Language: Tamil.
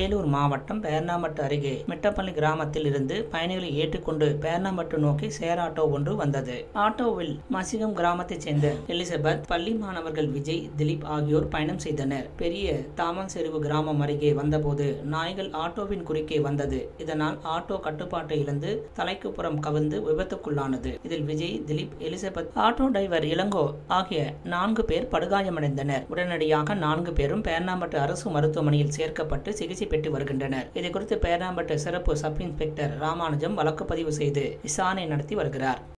அரியலூர் மாவட்டம் பேர்ணாம்பட்டு அருகே மிட்டப்பள்ளி கிராமத்தில் இருந்து பயணிகளை ஏற்றுக்கொண்டு பேர்ணாம்பட்டு நோக்கி சேர் ஆட்டோ ஒன்று வந்தது ஆட்டோவில் மசிகம் கிராமத்தைச் சேர்ந்த எலிசபெத் பள்ளி மாணவர்கள் விஜய் திலீப் ஆகியோர் பயணம் செய்தனர் பெரிய தாமன் செருவு கிராமம் அருகே வந்தபோது நாய்கள் ஆட்டோவின் குறுக்கே வந்தது இதனால் ஆட்டோ கட்டுப்பாட்டை இழந்து தலைக்கு புறம் கவிழ்ந்து விபத்துக்குள்ளானது இதில் Vijay Dileep Elizabeth auto driver Ilango ஆகிய நான்கு பேர் படுகாயமடைந்தனர் உடனடியாக நான்கு பேரும் பேர்ணாம்பட்டு அரசு மருத்துவமனையில் சேர்க்கப்பட்டு சிகிச்சை பெற்று வருகின்றனர் இதுகுறித்து பேர்ணாம்பட்டு சிறப்பு சப் இன்ஸ்பெக்டர் ராமானுஜம் வழக்கு பதிவு செய்து விசாரணை நடத்தி வருகிறார்